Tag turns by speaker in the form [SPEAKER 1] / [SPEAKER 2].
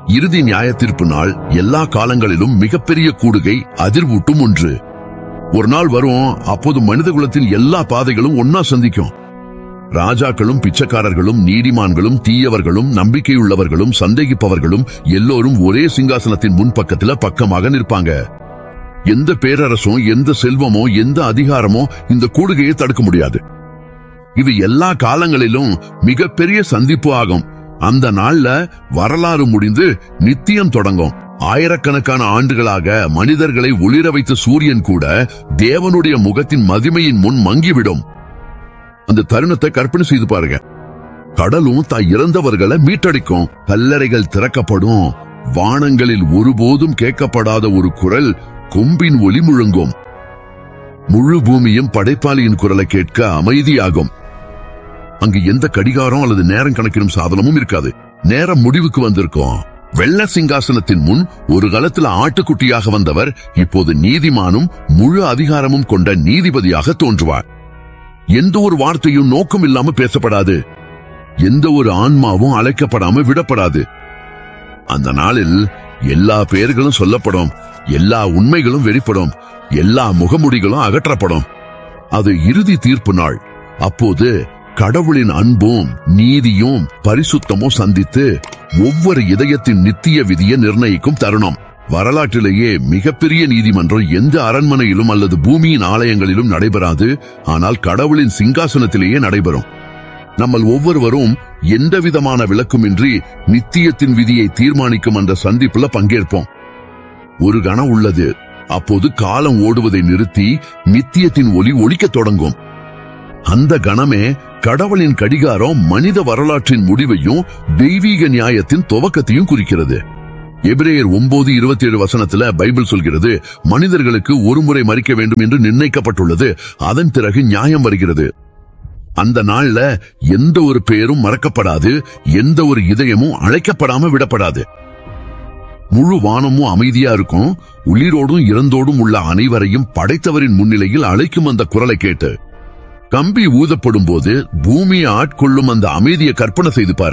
[SPEAKER 1] இறுதி நியாய தீர்ப்பு நாள் எல்லா காலங்களிலும் மிகப்பெரிய கூடுகை அதிர்வூட்டும் ஒன்று ஒரு நாள் வரும் அப்போது மனித குலத்தின் எல்லா பாதைகளும் ஒன்னா சந்திக்கும் ராஜாக்களும் பிச்சைக்காரர்களும் நீதிமான்களும் தீயவர்களும் நம்பிக்கையுள்ளவர்களும் சந்தேகிப்பவர்களும் எல்லோரும் ஒரே சிங்காசனத்தின் முன்பக்கத்துல பக்கமாக நிற்பாங்க எந்த பேரரசும் எந்த செல்வமோ எந்த அதிகாரமோ இந்த கூடுகையை தடுக்க முடியாது இது எல்லா காலங்களிலும் மிகப்பெரிய சந்திப்பு ஆகும் அந்த நாள்ல வரலாறு முடிந்து நித்தியம் தொடங்கும் ஆயிரக்கணக்கான ஆண்டுகளாக மனிதர்களை ஒளிர வைத்த சூரியன் கூட தேவனுடைய முகத்தின் மகிமையின் முன் மங்கிவிடும் அந்த தருணத்தை கற்பனை செய்து பாருங்க கடலும் தாய் இறந்தவர்களை மீட்டடிக்கும் கல்லறைகள் திறக்கப்படும் வானங்களில் ஒருபோதும் கேட்கப்படாத ஒரு குரல் கொம்பின் ஒலி முழங்கும் முழு பூமியும் படைப்பாளியின் குரலை கேட்க அமைதியாகும் அங்கு எந்த கடிகாரம் அல்லது நேரம் கணக்கிடும் சாதனமும் இருக்காது நேரம் முடிவுக்கு வந்திருக்கும் வெள்ள சிங்காசனத்தின் முன் ஒரு காலத்துல ஆட்டுக்குட்டியாக வந்தவர் இப்போது நீதிமானும் முழு அதிகாரமும் கொண்ட நீதிபதியாக தோன்றுவார் எந்த ஒரு வார்த்தையும் நோக்கம் இல்லாம பேசப்படாது எந்த ஒரு ஆன்மாவும் அழைக்கப்படாம விடப்படாது அந்த நாளில் எல்லா பெயர்களும் சொல்லப்படும் எல்லா உண்மைகளும் வெளிப்படும் எல்லா முகமுடிகளும் அகற்றப்படும் அது இறுதி தீர்ப்பு நாள் அப்போது கடவுளின் அன்பும் நீதியும் பரிசுத்தமும் சந்தித்து ஒவ்வொரு இதயத்தின் நித்திய விதியை நிர்ணயிக்கும் தருணம் வரலாற்றிலேயே மிகப்பெரிய நீதிமன்றம் எந்த அரண்மனையிலும் அல்லது பூமியின் ஆலயங்களிலும் நடைபெறாது ஆனால் கடவுளின் சிங்காசனத்திலேயே நடைபெறும் நம்மள் ஒவ்வொருவரும் எந்த விதமான விளக்குமின்றி நித்தியத்தின் விதியை தீர்மானிக்கும் அந்த சந்திப்புல பங்கேற்போம் ஒரு கணம் உள்ளது அப்போது காலம் ஓடுவதை நிறுத்தி நித்தியத்தின் ஒளி ஒலிக்கத் தொடங்கும் அந்த கணமே கடவுளின் கடிகாரம் மனித வரலாற்றின் முடிவையும் தெய்வீக நியாயத்தின் துவக்கத்தையும் குறிக்கிறது எபிரேயர் ஒன்பது இருபத்தி ஏழு வசனத்துல பைபிள் சொல்கிறது மனிதர்களுக்கு ஒரு முறை மறிக்க வேண்டும் என்று நிர்ணயிக்கப்பட்டுள்ளது அதன் பிறகு நியாயம் வருகிறது அந்த நாள்ல எந்த ஒரு பெயரும் மறக்கப்படாது எந்த ஒரு இதயமும் அழைக்கப்படாம விடப்படாது முழு வானமும் அமைதியா இருக்கும் உயிரோடும் இறந்தோடும் உள்ள அனைவரையும் படைத்தவரின் முன்னிலையில் அழைக்கும் அந்த குரலை கேட்டு கம்பி ஊதப்படும் போது பூமியை ஆட்கொள்ளும் அந்த அமைதியை கற்பனை செய்து பாரு